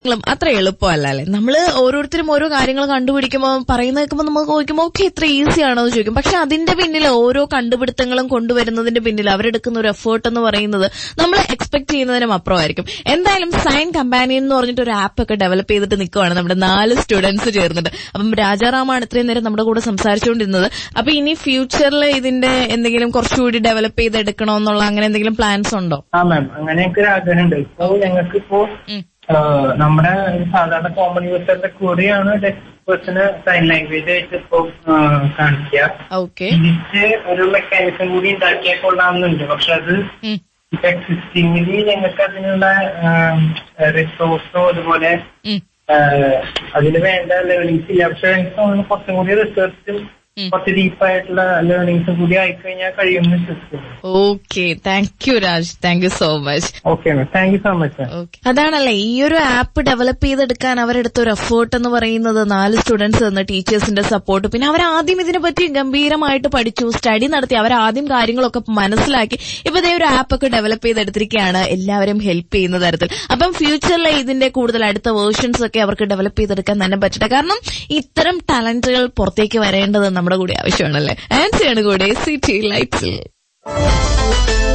ങ്ങളും അത്ര എളുപ്പമല്ല അല്ലെ നമ്മള് ഓരോരുത്തരും ഓരോ കാര്യങ്ങൾ കണ്ടുപിടിക്കുമ്പോൾ പറയുന്ന കേൾക്കുമ്പോൾ നമുക്ക് ചോദിക്കുമ്പോൾ ഓക്കെ ഇത്ര ഈസി ആണോ എന്ന് ചോദിക്കും പക്ഷെ അതിന്റെ പിന്നിൽ ഓരോ കണ്ടുപിടുത്തങ്ങളും കൊണ്ടുവരുന്നതിന്റെ പിന്നിൽ അവരെടുക്കുന്ന ഒരു എഫേർട്ട് എന്ന് പറയുന്നത് നമ്മൾ എക്സ്പെക്ട് ചെയ്യുന്നതിനും അപ്പുറമായിരിക്കും എന്തായാലും സയൻ കമ്പാനിയൻ എന്ന് പറഞ്ഞിട്ട് ഒരു ആപ്പ് ഒക്കെ ഡെവലപ്പ് ചെയ്തിട്ട് നിൽക്കുവാണ് നമ്മുടെ നാല് സ്റ്റുഡൻസ് ചേർന്നിട്ട് അപ്പം രാജാറാമാണ് ഇത്രയും നേരം നമ്മുടെ കൂടെ സംസാരിച്ചുകൊണ്ടിരുന്നത് അപ്പൊ ഇനി ഫ്യൂച്ചറിൽ ഇതിന്റെ എന്തെങ്കിലും കുറച്ചുകൂടി ഡെവലപ്പ് ചെയ്തെടുക്കണോ എന്നുള്ള അങ്ങനെ എന്തെങ്കിലും പ്ലാൻസ് ഉണ്ടോ ആ മാം അങ്ങനെയൊക്കെ ഒരു ആഗ്രഹമുണ്ട് ഇപ്പോ ഞങ്ങൾക്ക് ഇപ്പോ ഉം. ആഹ് നമ്മുടെ സാധാരണ കോമൺ യൂസറിന്റെ കൂടെയാണ് പേഴ്സണ് സൈൻ ലാംഗ്വേജ് ആയിട്ട് ഇപ്പോ ആഹ് കാണിക്കുക ഓക്കെ തിരിച്ച് ഒരു മെക്കാനിസം കൂടി ഉണ്ടാക്കിയാൽ കൊള്ളാമെന്നുണ്ട് പക്ഷെ അത് ഇപ്പൊ എക്സിസ്റ്റിംഗില് ഞങ്ങൾക്ക് അതിനുള്ള റിസോഴ്സോ അതുപോലെ ആഹ് അതിന് വേണ്ട ലേണിംഗ്സ് ഇല്ല പക്ഷെ എനിക്ക് തോന്നുന്നു കുറച്ചും കൂടി റിസർച്ചും കുറച്ച് ഡീപ്പായിട്ടുള്ള ലേണിംഗ്സും കൂടി ആയിക്കഴിഞ്ഞാൽ കഴിയുമെന്ന് വിശ്വസിക്കുന്നു okay thank you Raj thank you so much okay ma'am thank you so much ma'am okay അതാണല്ലേ ഈ ഒരു ആപ്പ് ഡെവലപ്പ് ചെയ്തെടുക്കാൻ അവരെടുത്ത ഒരു എഫേർട്ട് എന്ന് പറയുന്നത് നാല് സ്റ്റുഡൻസ് തന്ന ടീച്ചേഴ്സിന്റെ സപ്പോർട്ട് പിന്നെ അവർ ആദ്യം ഇതിനെ പറ്റി ഗംഭീരമായിട്ട് പഠിച്ചു സ്റ്റഡി നടത്തി അവർ ആദ്യം കാര്യങ്ങളൊക്കെ മനസ്സിലാക്കി ഇപ്പൊ ഇതേ ഒരു ആപ്പ് ഒക്കെ ഡെവലപ്പ് ചെയ്തെടുത്തിരിക്കുകയാണ് എല്ലാവരും ഹെൽപ്പ് ചെയ്യുന്ന തരത്തിൽ അപ്പം ഫ്യൂച്ചറിൽ ഇതിന്റെ കൂടുതൽ അടുത്ത വേർഷൻസ് ഒക്കെ അവർക്ക് ഡെവലപ്പ് ചെയ്തെടുക്കാൻ തന്നെ പറ്റട്ടെ കാരണം ഇത്തരം ടാലന്റുകൾ പുറത്തേക്ക് വരേണ്ടത് നമ്മുടെ കൂടി ആവശ്യമാണല്ലേ ആൻസിയാണ് കൂടെ സിറ്റി ലൈറ്റ്സിൽ